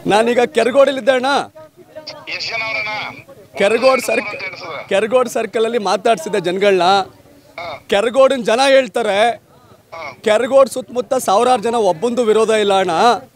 ನಾನೀಗ ಕೆರಗೋಡಲ್ಲಿದ್ದೆ ಅಣ್ಣ ಎಷ್ಟ್ ಜನ ಅವ್ರಣ್ಣ ಕೆರಗೋಡ್ ಸರ್ಕ್ ಅಂತ ಎಣ್ಸದ? ಕೆರಗೋಡ್ ಸರ್ಕಲ್ ಅಲ್ಲಿ ಮಾತಾಡ್ಸಿದ್ದೆ ಜನಗಳನ್ನ ಹಾ. ಕೆರಗೋಡಿನ ಜನ ಹೇಳ್ತಾರೆ ಹಾ. ಕೆರಗೋಡ್ ಸುತ್ತಮುತ್ತ ಸಾವಿರಾರು ಜನ ಒಬ್ಬಂದು ವಿರೋಧ ಇಲ್ಲ ಅಣ್ಣ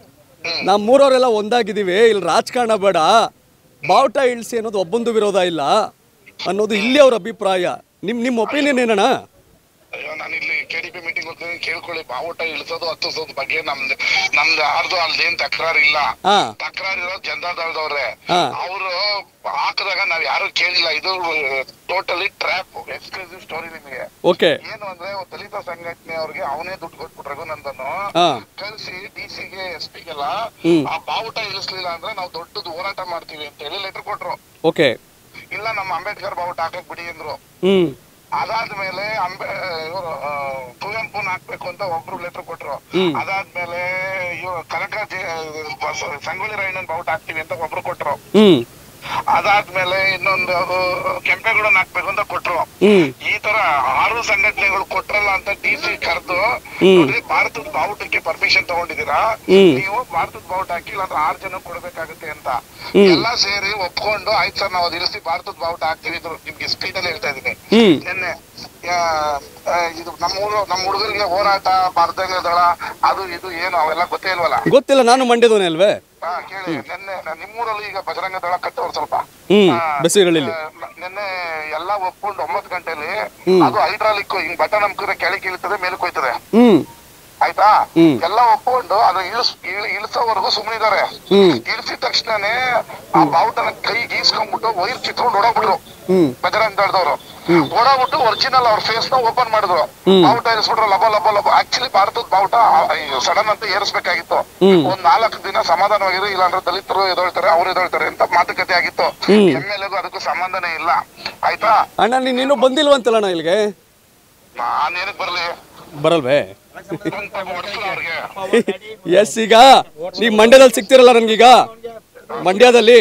ನಮ್ಮ ಮೂರವರೆಲ್ಲ ಒಂದಾಗಿದ್ದೀವಿ ಇಲ್ಲಿ ರಾಜಕಾರಣ ಬೇಡ ಬಾವುಟ ಇಳಿಸಿ ಅನ್ನೋದು ಒಬ್ಬಂದು ವಿರೋಧ ಇಲ್ಲ ಅನ್ನೋದು ಇಲ್ಲಿ ಅವ್ರ ಅಭಿಪ್ರಾಯ ನಿಮ್ ನಿಮ್ಮ ಒಪಿನಿಯನ್ ಏನಣ್ಣ ಅಯ್ಯೋ ನಾನು ಇಲ್ಲಿ ಕೆ ಡಿ ಪಿ ಮೀಟಿಂಗ್ ಹೋಗ್ತೀನಿ ಕೇಳ್ಕೊಳ್ಳಿ ಬಾವುಟ ಇಳಿಸೋದು ಹತ್ತಿಸೋದು ಬಗ್ಗೆ ನಮ್ದು ನಮ್ದು ಯಾರ್ದು ಅಲ್ಲೇನ್ ತಕರಾರು ಇಲ್ಲ ಹಾ ತಕರಾರು ಇರೋ ಜನತಾ ದಳದವ್ರೆ ಹಾ. ಅವರು ಹಾಕಿದಾಗ ನಾವ್ ಯಾರು ಕೇಳಿಲ್ಲ ಇದು totally trap exclusive story okay ಓಕೆ ಏನು ಅಂದ್ರೆ ಒಂದ್ ದಲಿತ ಸಂಘಟನೆ ಅವ್ರಿಗೆ ಅವನೇ ದುಡ್ಡು ಕೊಟ್ಬಿಟ್ಟು ರಘುನಂದನು ಹಾ ಕಳ್ಸಿ ಡಿ ಸಿಗೆ ಎಸ್ ಪಿಗೆಲ್ಲ ಹ್ಮ್. ಆ ಬಾವುಟ ಇಳಿಸ್ಲಿಲ್ಲ ಅಂದ್ರೆ ನಾವು ದೊಡ್ಡದು ಹೋರಾಟ ಮಾಡ್ತೀವಿ ಅಂತ ಹೇಳಿ ಲೆಟರ್ ಕೊಟ್ರು ಓಕೆ ಇಲ್ಲ ನಮ್ಮ ಅಂಬೇಡ್ಕರ್ ಬಾವುಟ ಹಾಕಕ್ ಬಿಡಿ ಅಂದ್ರು ಹ್ಮ್ ಅದಾದ್ಮೇಲೆ ಅಂಬೆ ಇವ್ರು ಆ, ಕುವೆಂಪುನ ಹಾಕ್ಬೇಕು ಅಂತ ಒಬ್ರು ಲೆಟರ್ ಕೊಟ್ರು ಹ್ಮ್. ಅದಾದ್ಮೇಲೆ ಇವ್ರು ಕನಕ ಜೆ- ಬಸ- ಸಂಗೊಳ್ಳಿ ರಾಯಣ್ಣನ್ ಬಾವುಟ ಹಾಕ್ತೀವಿ ಅಂತ ಒಬ್ರು ಕೊಟ್ರು ಹ್ಮ್ ಅದಾದ್ಮೇಲೆ ಇನ್ನೊಂದು ಅದು ಕೆಂಪೇಗೌಡನ್ ಹಾಕ್ಬೇಕು ಅಂತ ಕೊಟ್ರು ಹ್ಮ್ ಈ ತರ ಆರು ಸಂಘಟನೆಗಳು ಕೊಟ್ರಲ್ಲ ಅಂತ ಡಿ ಸಿ ಕರೆದು ಹ್ಮ್. ನೋಡ್ರಿ ಭಾರತದ ಬಾವುಟಕ್ಕೆ ಪರ್ಮಿಷನ್ ತಗೊಂಡಿದ್ದೀರಾ ಹ್ಮ್. ನೀವು ಭಾರತದ ಬಾವುಟ ಹಾಕಿ ಇಲ್ಲಾಂದ್ರೆ ಆರು ಜನ ಕೊಡ್ಬೇಕಾಗುತ್ತೆ ಅಂತ ಹ್ಮ್. ಎಲ್ಲಾ ಸೇರಿ ಒಪ್ಕೊಂಡು ಆಯ್ತು ಸರ್ ನಾವು ಅದ್ ಇಳಿಸಿ ಭಾರತದ ಬಾವುಟ ಹಾಕ್ತೀವಿ ಇದು ನಿಮ್ಗೆ ಸ್ಪೀಡ್ ಅಲ್ಲಿ ಹೇಳ್ತಾ ಇದೀನಿ ಹ್ಮ್ ನಿನ್ನೆ ಆ, ಆ, ಇದು ನಮ್ಮ ಊರು ನಮ್ಮ ಹುಡುಗರಿಗೆ ಹೋರಾಟ ಭಾರತಾಂಗ ದಳ ಅದು ಇದು ಏನು ಅವೆಲ್ಲ ಗೊತ್ತೇ ಇಲ್ವಲ್ಲ ಗೊತ್ತಿಲ್ಲ ನಾನು ಮಂಡ್ಯದವನೇ ಅಲ್ವೇ ಹಾ ಕೇಳಿ ನಿನ್ನೆ ನ- ನಿಮ್ಮೂರಲ್ಲಿ ಈಗ ಬಜರಂಗ ದಳ ಕಟ್ಟವ್ರು ಸ್ವಲ್ಪ ಹ್ಮ್ ಆ, ಬೆಸಿಗಳಲ್ಲಿ ಆ, ನಿನ್ನೆ ಎಲ್ಲ ಒಪ್ಕೊಂಡು ಒಂಬತ್ತು ಗಂಟೆಲಿ ಹ್ಮ್. ಅದು ಹೈಡ್ರಾಲಿಕ್ ಹಿಂಗ್ ಬಟನ್ ನಮ್ಕಿದ್ರೆ ಕೆಳಗೆ ಇಳಿತದೆ ಮೇಲಕ್ಕೆ ಹೋಯ್ತದೆ ಹ್ಮ್ ಆಯ್ತಾ ಹ್ಮ್. ಎಲ್ಲ ಒಪ್ಕೊಂಡು ಅದು ಇಳಿಸ್ ಇಳ್- ಇಳಿಸೋವರೆಗೂ ಸುಮ್ಮನಿದ್ದಾರೆ ಹ್ಮ್. ಇಳಿಸಿದ ತಕ್ಷಣನೇ ಆ ಬಾವುಟನ ಕೈ ಗೀಸ್ಕೊಂಡ್ಬಿಟ್ಟು ವೈರ್ ಕಿತ್ಕೊಂಡು ಓಡೋಗ್ಬಿಟ್ರು ಹ್ಮ್ ಬಜರಂಗ ದಳದವರು ಓಡೋಗ್ಬಿಟ್ಟು ಒರಿಜಿನಲ್ ಅವ್ರ ಫೇಸ್ ನ ಓಪನ್ ಮಾಡಿದ್ರು ಹ್ಮ್. ಬಾವುಟ ಇರಿಸ್ಬಿಟ್ರು ಲಬ ಲಬ ಲಬ ಆಕ್ಚುಲಿ ಭಾರತದ ಬಾವುಟ ಸಡನ್ ಅಂತ ಏರಿಸ್ಬೇಕಾಗಿತ್ತು ಹ್ಮ್. ಒಂದ್ ನಾಲ್ಕು ದಿನ ಸಮಾಧಾನವಾಗಿರು ಇಲ್ಲಾಂದ್ರೆ ದಲಿತರು ಎದೊಳ್ತಾರೆ ಅವ್ರು ಎದೊಳ್ತಾರೆ ಅಂತ ಮಾತುಕತೆ ಆಗಿತ್ತು ಹ್ಮ್. ಎಮ್ ಎಲ್ ಎಗೂ ಅದಕ್ಕೂ ಸಂಬಂಧನೇ ಇಲ್ಲ ಆಯ್ತಾ ಅಣ್ಣ ನೀನು ಇನ್ನೂ ಬಂದಿಲ್ವಂತಲ್ಲಣ್ಣ ಇಲ್ಲಿಗೆ ನಾನೇನಕ್ ಬರ್ಲಿ ಬರಲ್ವೇ ಬಂದ್ ಪಾಪ ಹೊಡ್ಸಲ್ಲ ಅವ್ರಿಗೆ ಎಸ್ ಈಗ ನೀವು ಮಂಡ್ಯದಲ್ಲಿ ಸಿಗ್ತಿರಲ್ಲ ನನ್ಗೀಗ ಮಂಡ್ಯದಲ್ಲಿ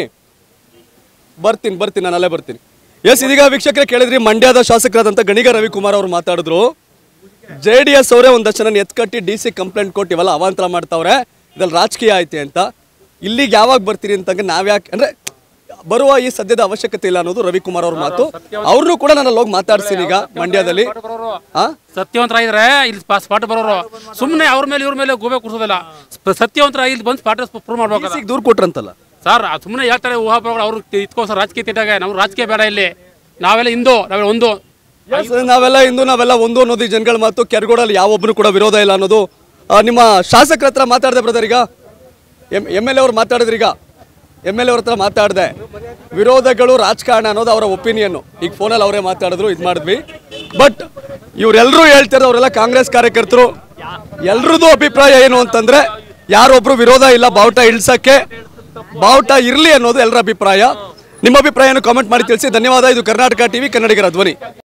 ಬರ್ತೀನಿ ಬರ್ತೀನಿ ನಾನು ಅಲ್ಲೇ ಬರ್ತೀನಿ ಎಸ್ ಇದೀಗ ವೀಕ್ಷಕರೇ ಕೇಳಿದ್ರಿ ಮಂಡ್ಯದ ಶಾಸಕರಾದಂಥ ಗಣಿಗ ರವಿಕುಮಾರ್ ಅವರು ಮಾತಾಡಿದ್ರು ಜೆ ಡಿ ಎಸ್ ಅವರೇ ಒಂದಷ್ಟು ಜನ ಎತ್ಕಟ್ಟಿ ಡಿ ಸಿ ಕಂಪ್ಲೇಂಟ್ ಕೊಟ್ಟು ಇವೆಲ್ಲ ಅವಾಂತರ ಮಾಡ್ತಾವ್ರೆ ಇದ್ರಲ್ಲಿ ರಾಜಕೀಯ ಐತೆ ಅಂತ ಇಲ್ಲಿಗೆ ಯಾವಾಗ ಬರ್ತೀರಿ ಅಂತಂಗೆ ನಾವ್ಯಾಕೆ ಅಂದ್ರೆ ಬರುವ ಈ ಸದ್ಯದ ಅವಶ್ಯಕತೆ ಇಲ್ಲ ಅನ್ನೋದು ರವಿಕುಮಾರ್ ಅವ್ರ ಮಾತು ಅವ್ರನ್ನೂ ಕೂಡ ನಾನು ಅಲ್ಲಿ ಹೋಗಿ ಮಾತಾಡ್ತೀನಿ ಈಗ ಮಂಡ್ಯದಲ್ಲಿ ಆ ಸತ್ಯವಂತರಾಗಿದ್ರೆ ಇಲ್ಲಿ ಸ್ಪಾಟ್ ಬರೋರು ಸುಮ್ಮನೆ ಅವ್ರ ಮೇಲೆ ಇವ್ರ ಮೇಲೆ ಗೋಬೆ ಕೂರ್ಸೋದಿಲ್ಲ ಸ್ಪ- ಸತ್ಯವಂತರಾಗಿ ಇಲ್ಲಿ ಬಂದು ಸ್ಪಾಟ್ ಪ್ರೂವ್ ಮಾಡ್ಬೇಕು ಈಗ ದೂರ ಕೊಟ್ರಂತಲ್ಲ ಸರ್ ಸುಮ್ಮನೆ ಹೇಳ್ತಾರೆ ಊಹಾಪೋಹಗಳು ಅವ್ರು ಇತ್ಕೋಸ್ಕರ ರಾಜಕೀಯ ತಿಟ್ಟಾಗ ನಮ್ಗೆ ರಾಜಕೀಯ ಬೇಡ ಇಲ್ಲಿ ನಾವೆಲ್ಲ ಹಿಂದೂ ನಾವೆಲ್ಲ ಒಂದು Yes, ನಾವೆಲ್ಲ ಇಂದು ನಾವೆಲ್ಲ ಒಂದು ಅನ್ನೋದು ಈ ಜನಗಳ ಮಾತು ಕೆರಗೋಡಲ್ಲಿ ಯಾವೊಬ್ಬನು ಕೂಡ ವಿರೋಧ ಇಲ್ಲ ಅನ್ನೋದು ಆ, ನಿಮ್ಮ ಶಾಸಕರ ಹತ್ರ ಮಾತಾಡಿದೆ ಬ್ರದರ್ ಈಗ ಎಮ್ ಎಮ್ ಎಲ್ ಎ ಅವ್ರು ಮಾತಾಡಿದ್ರಿ ಈಗ ಎಮ್ ಎಲ್ ಎ ಅವ್ರ ಹತ್ರ ಮಾತಾಡಿದೆ ವಿರೋಧಗಳು ರಾಜಕಾರಣ ಅನ್ನೋದು ಅವರ ಒಪಿನಿಯನ್ನು ಈಗ ಫೋನಲ್ಲಿ ಅವರೇ ಮಾತಾಡಿದ್ರು ಇದು ಮಾಡಿದ್ವಿ ಬಟ್ ಇವರೆಲ್ಲರೂ ಹೇಳ್ತಾರೆ ಅವರೆಲ್ಲ ಕಾಂಗ್ರೆಸ್ ಕಾರ್ಯಕರ್ತರು ಎಲ್ರದ್ದು ಅಭಿಪ್ರಾಯ ಏನು ಅಂತಂದ್ರೆ ಯಾರೊಬ್ರು ವಿರೋಧ ಇಲ್ಲ ಬಾವುಟ ಇಳ್ಸಕ್ಕೆ ಬಾವುಟ ಇರಲಿ ಅನ್ನೋದು ಎಲ್ಲರ ಅಭಿಪ್ರಾಯ ನಿಮ್ಮ ಅಭಿಪ್ರಾಯನ ಕಾಮೆಂಟ್ ಮಾಡಿ ತಿಳಿಸಿ ಧನ್ಯವಾದ ಇದು ಕರ್ನಾಟಕ ಟಿವಿ ಕನ್ನಡಿಗರ ಧ್ವನಿ